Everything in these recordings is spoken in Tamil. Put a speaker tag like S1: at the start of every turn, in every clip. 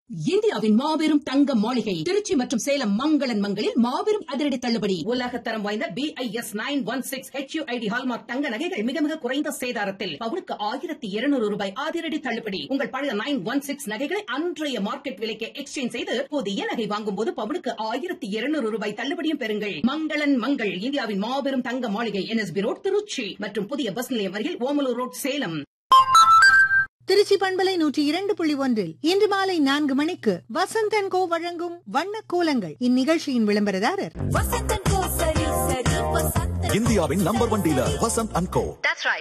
S1: இந்தியாவின் மாபெரும் தங்க மாளிகை திருச்சி மற்றும் சேலம் மங்களன் மங்களில் மாபெரும் அதிரடி தள்ளுபடி உலக தரம் வாய்ந்த B I S nine one six H ID hallmark தங்க நகைகள் மிக மிக குறைந்த சேதாரத்தில் பவுனுக்கு ஆயிரத்தி இருநூறு ரூபாய் அதிரடி தள்ளுபடி உங்கள் பழைய நைன் ஒன் சிக்ஸ் நகைகளை அன்றைய மார்க்கெட் விலைக்கு எக்ஸ்சேஞ்ச் செய்து புதிய நகை வாங்கும் போது பவுனுக்கு ஆயிரத்தி இருநூறு ரூபாய் தள்ளுபடியும் பெறுங்கள் மங்களன் மங்கள் இந்தியாவின் மாபெரும் தங்க மாளிகை என்எஸ்பி ரோட் திருச்சி மற்றும் புதிய பஸ் நிலையம் அருகில் ஓமலூர் ரோட் சேலம்
S2: திருச்சி பண்பலை நூற்றி இரண்டு புள்ளி ஒன்றில் இன்று மாலை நான்கு மணிக்கு வசந்தன் கோ வழங்கும் வண்ண கோலங்கள் இந்நிகழ்ச்சியின் விளம்பரதாரர்
S3: வசந்தன் கோ சரி சரி வசந்தன்
S4: இந்தியாவின் number one dealer Vasanth and co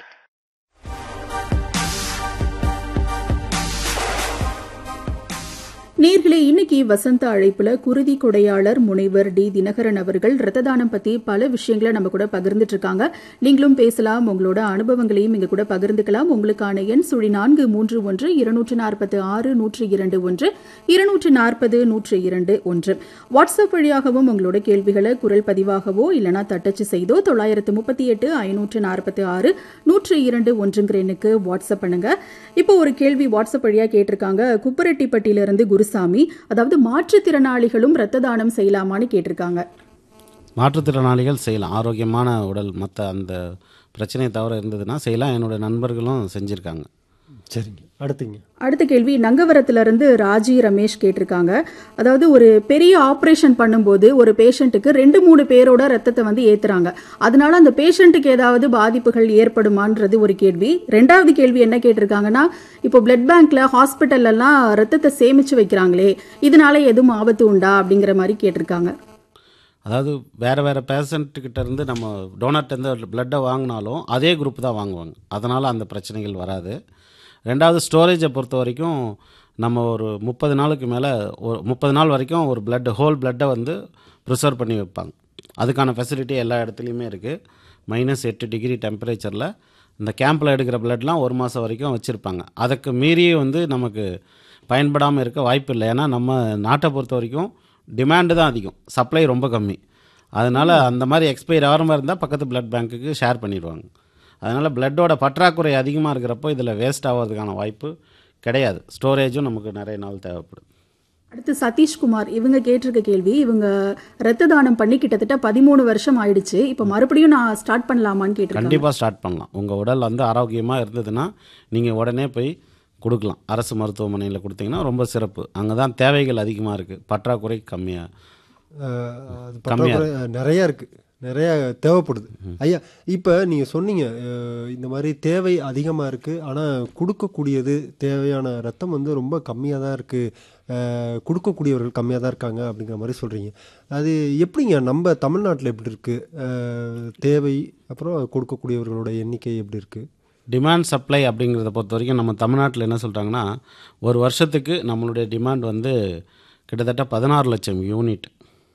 S5: நேர்களே இன்னைக்கு வசந்த அழைப்புல குருதி கொடையாளர் முனைவர் டி தினகரன் அவர்கள் ரத்த தானம் பத்தி பல விஷயங்களை நம்ம கூட பகிர்ந்துட்டு இருக்காங்க நீங்களும் பேசலாம் உங்களோட அனுபவங்களையும் இங்க கூட பகிர்ந்துக்கலாம் உங்களுக்கான எண் சுழி நான்கு மூன்று ஒன்று இருநூற்று நாற்பத்து ஆறு நூற்று இரண்டு ஒன்று இருநூற்று நாற்பது நூற்று இரண்டு ஒன்று வாட்ஸ்அப் வழியாகவும் உங்களோட கேள்விகளை குரல் பதிவாகவோ இல்லனா தட்டச்சு செய்தோ தொள்ளாயிரத்து முப்பத்தி எட்டு ஐநூற்று நாற்பத்தி ஆறு நூற்று இரண்டு ஒன்றுங்கிற எண்ணுக்கு வாட்ஸ்அப் பண்ணுங்க இப்போ ஒரு கேள்வி வாட்ஸ்அப் வழியா கேட்டிருக்காங்க குப்பரெட்டிப்பட்டியிலிருந்து குருசாமி அதாவது மாற்றுத்திறனாளிகளும் ரத்த தானம் செய்யலாமான்னு கேட்டிருக்காங்க
S6: மாற்றுத்திறனாளிகள் செய்யலாம் ஆரோக்கியமான உடல் மற்ற அந்த பிரச்சனையை தவிர இருந்ததுன்னா செய்யலாம் என்னோட நண்பர்களும் செஞ்சுருக்காங்க
S7: சரிங்க அடுத்துங்க
S5: அடுத்த கேள்வி நங்கவரத்துல இருந்து ராஜி ரமேஷ் கேட்டிருக்காங்க அதாவது ஒரு பெரிய ஆபரேஷன் பண்ணும்போது ஒரு பேஷண்ட்டுக்கு ரெண்டு மூணு பேரோட ரத்தத்தை வந்து ஏத்துறாங்க அதனால அந்த பேஷண்ட்டுக்கு ஏதாவது பாதிப்புகள் ஏற்படுமான்றது ஒரு கேள்வி ரெண்டாவது கேள்வி என்ன கேட்டிருக்காங்கன்னா இப்போ பிளட் பேங்க்ல ஹாஸ்பிட்டல்ல எல்லாம் ரத்தத்தை சேமிச்சு வைக்கிறாங்களே இதனால எதுவும் ஆபத்து உண்டா அப்படிங்கிற மாதிரி கேட்டிருக்காங்க
S6: அதாவது வேறு வேறு பேஷண்ட்டுக்கிட்ட இருந்து நம்ம டோனர்ட்டேருந்து பிளட்டை வாங்கினாலும் அதே குரூப் தான் வாங்குவாங்க அதனால் அந்த பிரச்சனைகள் வராது ரெண்டாவது ஸ்டோரேஜை பொறுத்த வரைக்கும் நம்ம ஒரு முப்பது நாளுக்கு மேலே ஒரு முப்பது நாள் வரைக்கும் ஒரு பிளட் ஹோல் பிளட்டை வந்து ப்ரிசர்வ் பண்ணி வைப்பாங்க அதுக்கான ஃபெசிலிட்டி எல்லா இடத்துலையுமே இருக்குது மைனஸ் எட்டு டிகிரி டெம்பரேச்சரில் இந்த கேம்பில் எடுக்கிற பிளட்லாம் ஒரு மாதம் வரைக்கும் வச்சுருப்பாங்க அதுக்கு மீறி வந்து நமக்கு பயன்படாமல் இருக்க வாய்ப்பு இல்லை ஏன்னா நம்ம நாட்டை பொறுத்த வரைக்கும் டிமாண்டு தான் அதிகம் சப்ளை ரொம்ப கம்மி அதனால் அந்த மாதிரி எக்ஸ்பைர் ஆகிற மாதிரி இருந்தால் பக்கத்து பிளட் பேங்க்குக்கு ஷேர் பண்ணிடுவாங்க அதனால் பிளட்டோட பற்றாக்குறை அதிகமாக இருக்கிறப்போ இதில் வேஸ்ட் ஆகிறதுக்கான வாய்ப்பு கிடையாது ஸ்டோரேஜும் நமக்கு நிறைய நாள் தேவைப்படுது
S5: அடுத்து சதீஷ்குமார் இவங்க கேட்டிருக்க கேள்வி இவங்க ரத்த தானம் பண்ணி கிட்டத்தட்ட பதிமூணு வருஷம் ஆயிடுச்சு இப்போ மறுபடியும் நான் ஸ்டார்ட் பண்ணலாமான்னு கேட்டிருக்காங்க
S6: கண்டிப்பாக ஸ்டார்ட் பண்ணலாம் உங்கள் உடல் வந்து ஆரோக்கியமாக இருந்ததுன்னா நீங்கள் உடனே போய் கொடுக்கலாம் அரசு மருத்துவமனையில் கொடுத்தீங்கன்னா ரொம்ப சிறப்பு அங்கே தான் தேவைகள் அதிகமாக இருக்குது பற்றாக்குறை கம்மியாக
S7: அஹ், அது
S6: கம்மியா
S7: பற்றாக்குறை நிறைய இருக்கு நிறைய தேவைப்படுது ஐயா இப்போ நீங்கள் சொன்னீங்க அஹ், இந்த மாதிரி தேவை அதிகமாக இருக்குது ஆனால் கொடுக்கக்கூடியது தேவையான ரத்தம் வந்து ரொம்ப கம்மியாக தான் இருக்குது கொடுக்கக்கூடியவர்கள் கம்மியாக தான் இருக்காங்க அப்படிங்கிற மாதிரி சொல்கிறீங்க அது எப்படிங்க நம்ம தமிழ்நாட்டில் எப்படி இருக்குது தேவை அப்புறம் கொடுக்கக்கூடியவர்களோட எண்ணிக்கை எப்படி இருக்குது
S6: டிமாண்ட் சப்ளை அப்படிங்கிறத பொறுத்த வரைக்கும் நம்ம தமிழ்நாட்டில் என்ன சொல்கிறாங்கன்னா ஒரு வருஷத்துக்கு நம்மளுடைய டிமாண்ட் வந்து கிட்டத்தட்ட பதினாறு லட்சம் யூனிட்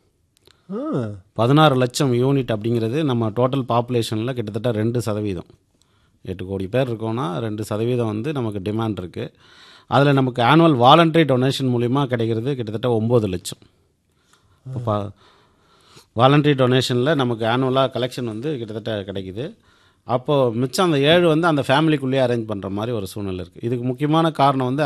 S7: ஆ
S6: பதினாறு லட்சம் யூனிட் அப்படிங்கிறது நம்ம டோட்டல் பாப்புலேஷனில் கிட்டத்தட்ட ரெண்டு சதவீதம் எட்டு கோடி பேர் இருக்கோன்னா ரெண்டு சதவீதம் வந்து நமக்கு டிமாண்ட் இருக்குது அதில் நமக்கு ஆனுவல் வாலண்டரி டொனேஷன் மூலிமா கிடைக்கிறது கிட்டத்தட்ட ஒம்பது லட்சம் இப்போ வாலண்டரி டொனேஷனில் நமக்கு ஆனுவலாக கலெக்ஷன் வந்து கிட்டத்தட்ட கிடைக்குது அப்போது மிச்சம் அந்த ஏழு வந்து அந்த ஃபேமிலிக்குள்ளேயே அரேஞ்ச் பண்ணுற மாதிரி ஒரு சூழ்நிலை இருக்குது இதுக்கு முக்கியமான காரணம் வந்து